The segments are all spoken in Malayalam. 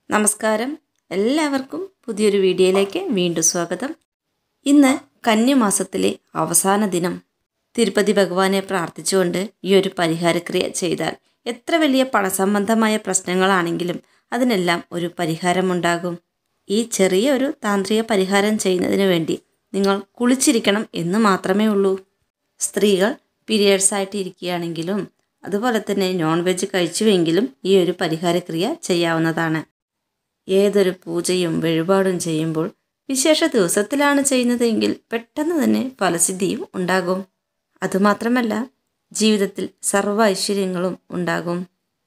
നമസ്കാരം എല്ലാവർക്കും പുതിയൊരു വീഡിയോയിലേക്ക് വീണ്ടും സ്വാഗതം ഇന്ന് കന്യമാസത്തിലെ അവസാന ദിനം തിരുപ്പതി ഭഗവാനെ പ്രാർത്ഥിച്ചുകൊണ്ട് ഈ ഒരു പരിഹാരക്രിയ ചെയ്താൽ എത്ര വലിയ പണസംബന്ധമായ പ്രശ്നങ്ങളാണെങ്കിലും അതിനെല്ലാം ഒരു പരിഹാരമുണ്ടാകും ഈ ചെറിയ ഒരു താന്ത്രിക പരിഹാരം ചെയ്യുന്നതിന് വേണ്ടി നിങ്ങൾ കുളിച്ചിരിക്കണം എന്ന് മാത്രമേ ഉള്ളൂ സ്ത്രീകൾ പീരിയഡ്സ് ആയിട്ട് ഇരിക്കുകയാണെങ്കിലും അതുപോലെ തന്നെ നോൺ വെജ് കഴിച്ചുവെങ്കിലും ഈ ഒരു പരിഹാരക്രിയ ചെയ്യാവുന്നതാണ് ഏതൊരു പൂജയും വഴിപാടും ചെയ്യുമ്പോൾ വിശേഷ ദിവസത്തിലാണ് ചെയ്യുന്നതെങ്കിൽ പെട്ടെന്ന് തന്നെ ഫലസിദ്ധിയും ഉണ്ടാകും അതുമാത്രമല്ല ജീവിതത്തിൽ സർവ്വ ഐശ്വര്യങ്ങളും ഉണ്ടാകും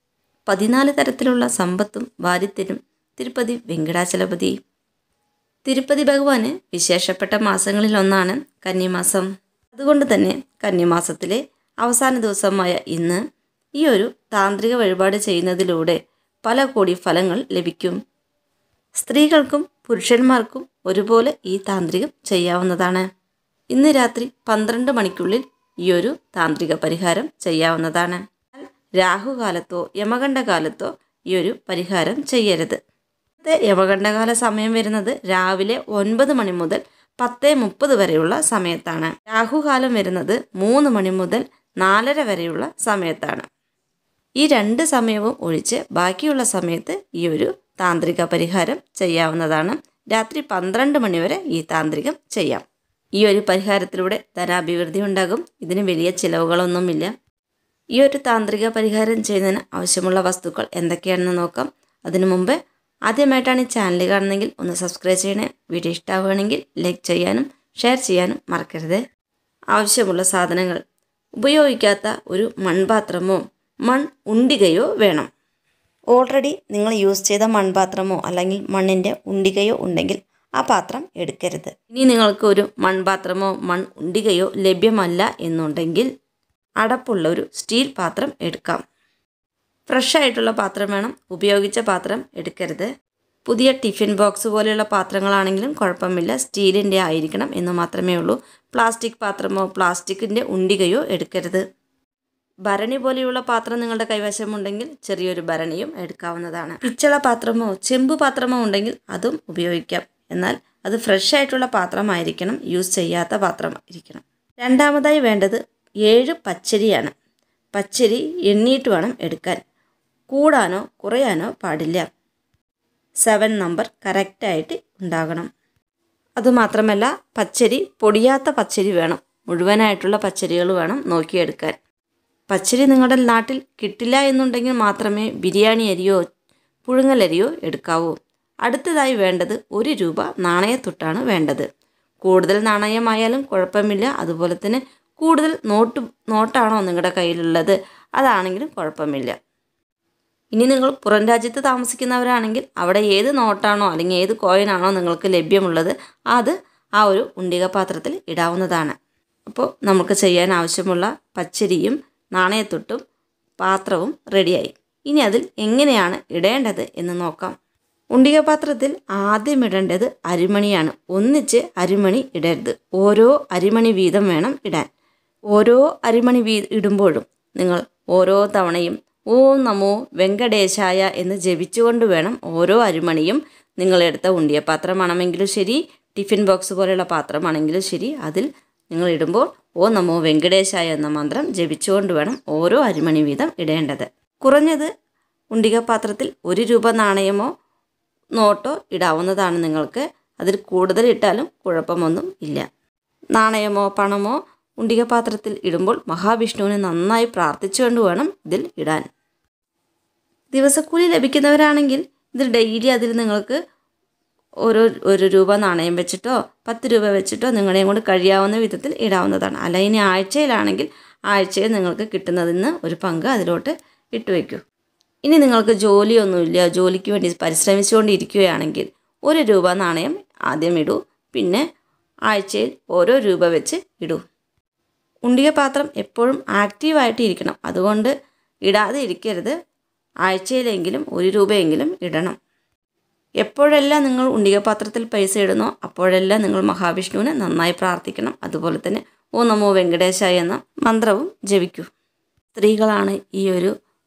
പതിനാല് തരത്തിലുള്ള സമ്പത്തും വാരിത്തരും തിരുപ്പതി വെങ്കടാചലപതി തിരുപ്പതി ഭഗവാന് വിശേഷപ്പെട്ട മാസങ്ങളിൽ ഒന്നാണ് കന്നിമാസം അതുകൊണ്ട് തന്നെ കന്നിമാസത്തിലെ അവസാന ദിവസമായ ഇന്ന് ഈ ഒരു താന്ത്രിക വഴിപാട് ചെയ്യുന്നതിലൂടെ പല കോടി ഫലങ്ങൾ ലഭിക്കും സ്ത്രീകൾക്കും പുരുഷന്മാർക്കും ഒരുപോലെ ഈ താന്ത്രികം ചെയ്യാവുന്നതാണ് ഇന്ന് രാത്രി പന്ത്രണ്ട് മണിക്കുള്ളിൽ ഈ ഒരു താന്ത്രിക പരിഹാരം ചെയ്യാവുന്നതാണ് രാഹുകാലത്തോ യമകണ്ഠകാലത്തോ ഈ ഒരു പരിഹാരം ചെയ്യരുത് ഇന്നത്തെ യമകണ്ഠകാല സമയം വരുന്നത് രാവിലെ ഒൻപത് മണി മുതൽ പത്ത് മുപ്പത് വരെയുള്ള സമയത്താണ് രാഹുകാലം വരുന്നത് മൂന്ന് മണി മുതൽ നാലര വരെയുള്ള സമയത്താണ് ഈ രണ്ട് സമയവും ഒഴിച്ച് ബാക്കിയുള്ള സമയത്ത് ഈ ഒരു താന്ത്രിക പരിഹാരം ചെയ്യാവുന്നതാണ് രാത്രി പന്ത്രണ്ട് മണിവരെ ഈ താന്ത്രികം ചെയ്യാം ഈ ഒരു പരിഹാരത്തിലൂടെ ധനാഭിവൃദ്ധി ഉണ്ടാകും ഇതിന് വലിയ ചിലവുകളൊന്നുമില്ല ഈ ഒരു താന്ത്രിക പരിഹാരം ചെയ്യുന്നതിന് ആവശ്യമുള്ള വസ്തുക്കൾ എന്തൊക്കെയാണെന്ന് നോക്കാം അതിനു മുമ്പ് ആദ്യമായിട്ടാണ് ഈ ചാനൽ കാണുന്നതെങ്കിൽ ഒന്ന് സബ്സ്ക്രൈബ് ചെയ്യണേ വീഡിയോ ഇഷ്ടമാവുകയാണെങ്കിൽ ലൈക്ക് ചെയ്യാനും ഷെയർ ചെയ്യാനും മറക്കരുത് ആവശ്യമുള്ള സാധനങ്ങൾ ഉപയോഗിക്കാത്ത ഒരു മൺപാത്രമോ മൺ ഉണ്ടികയോ വേണം ഓൾറെഡി നിങ്ങൾ യൂസ് ചെയ്ത മൺപാത്രമോ അല്ലെങ്കിൽ മണ്ണിൻ്റെ ഉണ്ടികയോ ഉണ്ടെങ്കിൽ ആ പാത്രം എടുക്കരുത് ഇനി നിങ്ങൾക്ക് ഒരു മൺപാത്രമോ മൺ ഉണ്ടികയോ ലഭ്യമല്ല എന്നുണ്ടെങ്കിൽ അടപ്പുള്ള ഒരു സ്റ്റീൽ പാത്രം എടുക്കാം ഫ്രഷ് ആയിട്ടുള്ള പാത്രം വേണം ഉപയോഗിച്ച പാത്രം എടുക്കരുത് പുതിയ ടിഫിൻ ബോക്സ് പോലെയുള്ള പാത്രങ്ങളാണെങ്കിലും കുഴപ്പമില്ല സ്റ്റീലിൻ്റെ ആയിരിക്കണം എന്ന് മാത്രമേ ഉള്ളൂ പ്ലാസ്റ്റിക് പാത്രമോ പ്ലാസ്റ്റിക്കിൻ്റെ ഉണ്ടികയോ എടുക്കരുത് ഭരണി പോലെയുള്ള പാത്രം നിങ്ങളുടെ കൈവശമുണ്ടെങ്കിൽ ചെറിയൊരു ഭരണിയും എടുക്കാവുന്നതാണ് പിച്ചള പാത്രമോ ചെമ്പ് പാത്രമോ ഉണ്ടെങ്കിൽ അതും ഉപയോഗിക്കാം എന്നാൽ അത് ഫ്രഷ് ആയിട്ടുള്ള പാത്രമായിരിക്കണം യൂസ് ചെയ്യാത്ത പാത്രമായിരിക്കണം രണ്ടാമതായി വേണ്ടത് ഏഴ് പച്ചരിയാണ് പച്ചരി എണ്ണീട്ട് വേണം എടുക്കാൻ കൂടാനോ കുറയാനോ പാടില്ല സെവൻ നമ്പർ കറക്റ്റായിട്ട് ഉണ്ടാകണം അതുമാത്രമല്ല പച്ചരി പൊടിയാത്ത പച്ചരി വേണം മുഴുവനായിട്ടുള്ള പച്ചരികൾ വേണം നോക്കിയെടുക്കാൻ പച്ചരി നിങ്ങളുടെ നാട്ടിൽ കിട്ടില്ല എന്നുണ്ടെങ്കിൽ മാത്രമേ ബിരിയാണി അരിയോ പുഴുങ്ങലരിയോ എടുക്കാവൂ അടുത്തതായി വേണ്ടത് ഒരു രൂപ നാണയത്തൊട്ടാണ് വേണ്ടത് കൂടുതൽ നാണയമായാലും കുഴപ്പമില്ല അതുപോലെ തന്നെ കൂടുതൽ നോട്ട് നോട്ടാണോ നിങ്ങളുടെ കയ്യിലുള്ളത് അതാണെങ്കിലും കുഴപ്പമില്ല ഇനി നിങ്ങൾ പുറം രാജ്യത്ത് താമസിക്കുന്നവരാണെങ്കിൽ അവിടെ ഏത് നോട്ടാണോ അല്ലെങ്കിൽ ഏത് കോയിനാണോ നിങ്ങൾക്ക് ലഭ്യമുള്ളത് അത് ആ ഒരു ഉണ്ടിക പാത്രത്തിൽ ഇടാവുന്നതാണ് അപ്പോൾ നമുക്ക് ചെയ്യാൻ ആവശ്യമുള്ള പച്ചരിയും നാണയത്തൊട്ടും പാത്രവും റെഡിയായി ഇനി അതിൽ എങ്ങനെയാണ് ഇടേണ്ടത് എന്ന് നോക്കാം ഉണ്ടിക പാത്രത്തിൽ ആദ്യം ഇടേണ്ടത് അരിമണിയാണ് ഒന്നിച്ച് അരിമണി ഇടരുത് ഓരോ അരിമണി വീതം വേണം ഇടാൻ ഓരോ അരിമണി വീ ഇടുമ്പോഴും നിങ്ങൾ ഓരോ തവണയും ഓം നമോ വെങ്കടേശായ എന്ന് ജപിച്ചുകൊണ്ട് വേണം ഓരോ അരിമണിയും നിങ്ങളെടുത്ത ഉണ്ടിയ പാത്രമാണെങ്കിലും ശരി ടിഫിൻ ബോക്സ് പോലെയുള്ള പാത്രമാണെങ്കിലും ശരി അതിൽ നിങ്ങൾ ഇടുമ്പോൾ ഓ നമോ വെങ്കടേശായ എന്ന മന്ത്രം ജപിച്ചുകൊണ്ട് വേണം ഓരോ അരിമണി വീതം ഇടേണ്ടത് കുറഞ്ഞത് ഉണ്ടിക പാത്രത്തിൽ ഒരു രൂപ നാണയമോ നോട്ടോ ഇടാവുന്നതാണ് നിങ്ങൾക്ക് അതിൽ കൂടുതൽ ഇട്ടാലും കുഴപ്പമൊന്നും ഇല്ല നാണയമോ പണമോ ഉണ്ടിക പാത്രത്തിൽ ഇടുമ്പോൾ മഹാവിഷ്ണുവിനെ നന്നായി പ്രാർത്ഥിച്ചുകൊണ്ട് വേണം ഇതിൽ ഇടാൻ ദിവസക്കൂലി ലഭിക്കുന്നവരാണെങ്കിൽ ഇത് ഡെയിലി അതിൽ നിങ്ങൾക്ക് ഓരോ ഒരു രൂപ നാണയം വെച്ചിട്ടോ പത്ത് രൂപ വെച്ചിട്ടോ നിങ്ങളെയും കൊണ്ട് കഴിയാവുന്ന വിധത്തിൽ ഇടാവുന്നതാണ് അല്ല ഇനി ആഴ്ചയിലാണെങ്കിൽ ആഴ്ചയിൽ നിങ്ങൾക്ക് കിട്ടുന്നതിന് ഒരു പങ്ക് അതിലോട്ട് ഇട്ട് വയ്ക്കൂ ഇനി നിങ്ങൾക്ക് ജോലിയൊന്നുമില്ല ജോലിക്ക് വേണ്ടി പരിശ്രമിച്ചുകൊണ്ടിരിക്കുകയാണെങ്കിൽ ഒരു രൂപ നാണയം ആദ്യം ഇടൂ പിന്നെ ആഴ്ചയിൽ ഓരോ രൂപ വെച്ച് ഇടൂ ഉണ്ടിക പാത്രം എപ്പോഴും ആക്റ്റീവായിട്ട് ഇരിക്കണം അതുകൊണ്ട് ഇടാതെ ഇരിക്കരുത് ആഴ്ചയിലെങ്കിലും ഒരു രൂപയെങ്കിലും ഇടണം എപ്പോഴെല്ലാം നിങ്ങൾ ഉണ്ടിക പാത്രത്തിൽ പൈസ ഇടുന്നോ അപ്പോഴെല്ലാം നിങ്ങൾ മഹാവിഷ്ണുവിനെ നന്നായി പ്രാർത്ഥിക്കണം അതുപോലെ തന്നെ ഓ നമോ വെങ്കടേശായ എന്ന മന്ത്രവും ജപിക്കൂ സ്ത്രീകളാണ് ഈ ഒരു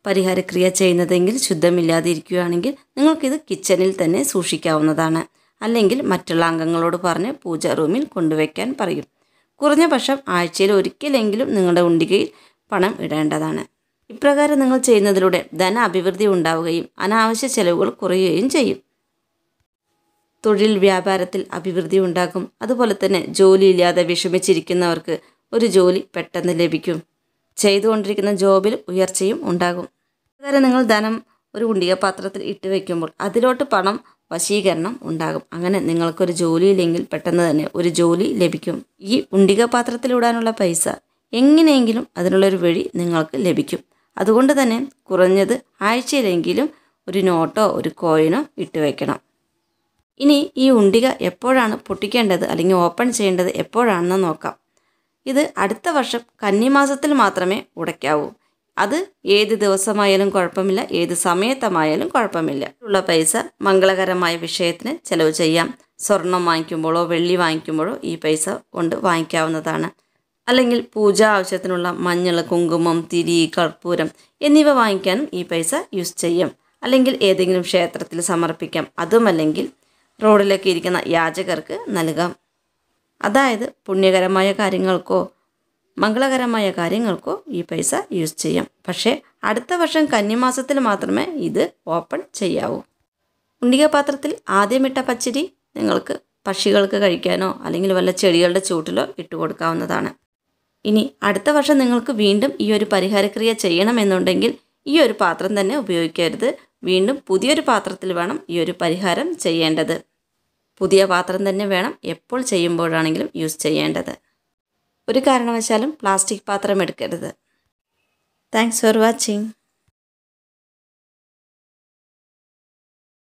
പരിഹാരക്രിയ ചെയ്യുന്നതെങ്കിൽ ശുദ്ധമില്ലാതെ ഇരിക്കുകയാണെങ്കിൽ നിങ്ങൾക്കിത് കിച്ചണിൽ തന്നെ സൂക്ഷിക്കാവുന്നതാണ് അല്ലെങ്കിൽ മറ്റുള്ള അംഗങ്ങളോട് പറഞ്ഞ് പൂജ റൂമിൽ കൊണ്ടുവയ്ക്കാൻ പറയും കുറഞ്ഞ പക്ഷം ആഴ്ചയിൽ ഒരിക്കലെങ്കിലും നിങ്ങളുടെ ഉണ്ടികയിൽ പണം ഇടേണ്ടതാണ് ഇപ്രകാരം നിങ്ങൾ ചെയ്യുന്നതിലൂടെ ധന അഭിവൃദ്ധി ഉണ്ടാവുകയും അനാവശ്യ ചെലവുകൾ കുറയുകയും ചെയ്യും തൊഴിൽ വ്യാപാരത്തിൽ അഭിവൃദ്ധി ഉണ്ടാകും അതുപോലെ തന്നെ ജോലിയില്ലാതെ വിഷമിച്ചിരിക്കുന്നവർക്ക് ഒരു ജോലി പെട്ടെന്ന് ലഭിക്കും ചെയ്തുകൊണ്ടിരിക്കുന്ന ജോബിൽ ഉയർച്ചയും ഉണ്ടാകും അതുപോലെ നിങ്ങൾ ധനം ഒരു ഉണ്ടിക പാത്രത്തിൽ ഇട്ട് വയ്ക്കുമ്പോൾ അതിലോട്ട് പണം വശീകരണം ഉണ്ടാകും അങ്ങനെ നിങ്ങൾക്കൊരു ജോലിയില്ലെങ്കിൽ പെട്ടെന്ന് തന്നെ ഒരു ജോലി ലഭിക്കും ഈ ഉണ്ടിക പാത്രത്തിലിടാനുള്ള പൈസ എങ്ങനെയെങ്കിലും അതിനുള്ളൊരു വഴി നിങ്ങൾക്ക് ലഭിക്കും അതുകൊണ്ട് തന്നെ കുറഞ്ഞത് ആഴ്ചയിലെങ്കിലും ഒരു നോട്ടോ ഒരു കോയിനോ ഇട്ട് വയ്ക്കണം ഇനി ഈ ഉണ്ടിക എപ്പോഴാണ് പൊട്ടിക്കേണ്ടത് അല്ലെങ്കിൽ ഓപ്പൺ ചെയ്യേണ്ടത് എപ്പോഴാണെന്ന് നോക്കാം ഇത് അടുത്ത വർഷം കന്നിമാസത്തിൽ മാത്രമേ ഉടയ്ക്കാവൂ അത് ഏത് ദിവസമായാലും കുഴപ്പമില്ല ഏത് സമയത്തമായാലും കുഴപ്പമില്ല ഉള്ള പൈസ മംഗളകരമായ വിഷയത്തിന് ചെലവ് ചെയ്യാം സ്വർണം വാങ്ങിക്കുമ്പോഴോ വെള്ളി വാങ്ങിക്കുമ്പോഴോ ഈ പൈസ കൊണ്ട് വാങ്ങിക്കാവുന്നതാണ് അല്ലെങ്കിൽ പൂജ ആവശ്യത്തിനുള്ള മഞ്ഞൾ കുങ്കുമം തിരി കർപ്പൂരം എന്നിവ വാങ്ങിക്കാനും ഈ പൈസ യൂസ് ചെയ്യാം അല്ലെങ്കിൽ ഏതെങ്കിലും ക്ഷേത്രത്തിൽ സമർപ്പിക്കാം അതുമല്ലെങ്കിൽ റോഡിലൊക്കെ ഇരിക്കുന്ന യാചകർക്ക് നൽകാം അതായത് പുണ്യകരമായ കാര്യങ്ങൾക്കോ മംഗളകരമായ കാര്യങ്ങൾക്കോ ഈ പൈസ യൂസ് ചെയ്യാം പക്ഷേ അടുത്ത വർഷം കന്നിമാസത്തിൽ മാത്രമേ ഇത് ഓപ്പൺ ചെയ്യാവൂ ഉണ്ടിക പാത്രത്തിൽ ആദ്യമിട്ട പച്ചരി നിങ്ങൾക്ക് പക്ഷികൾക്ക് കഴിക്കാനോ അല്ലെങ്കിൽ വല്ല ചെടികളുടെ ചൂട്ടിലോ ഇട്ട് കൊടുക്കാവുന്നതാണ് ഇനി അടുത്ത വർഷം നിങ്ങൾക്ക് വീണ്ടും ഈ ഒരു പരിഹാരക്രിയ ചെയ്യണമെന്നുണ്ടെങ്കിൽ ഈ ഒരു പാത്രം തന്നെ ഉപയോഗിക്കരുത് വീണ്ടും പുതിയൊരു പാത്രത്തിൽ വേണം ഈ ഒരു പരിഹാരം ചെയ്യേണ്ടത് പുതിയ പാത്രം തന്നെ വേണം എപ്പോൾ ചെയ്യുമ്പോഴാണെങ്കിലും യൂസ് ചെയ്യേണ്ടത് ഒരു കാരണവശാലും പ്ലാസ്റ്റിക് പാത്രം എടുക്കരുത് താങ്ക്സ് ഫോർ വാച്ചിങ്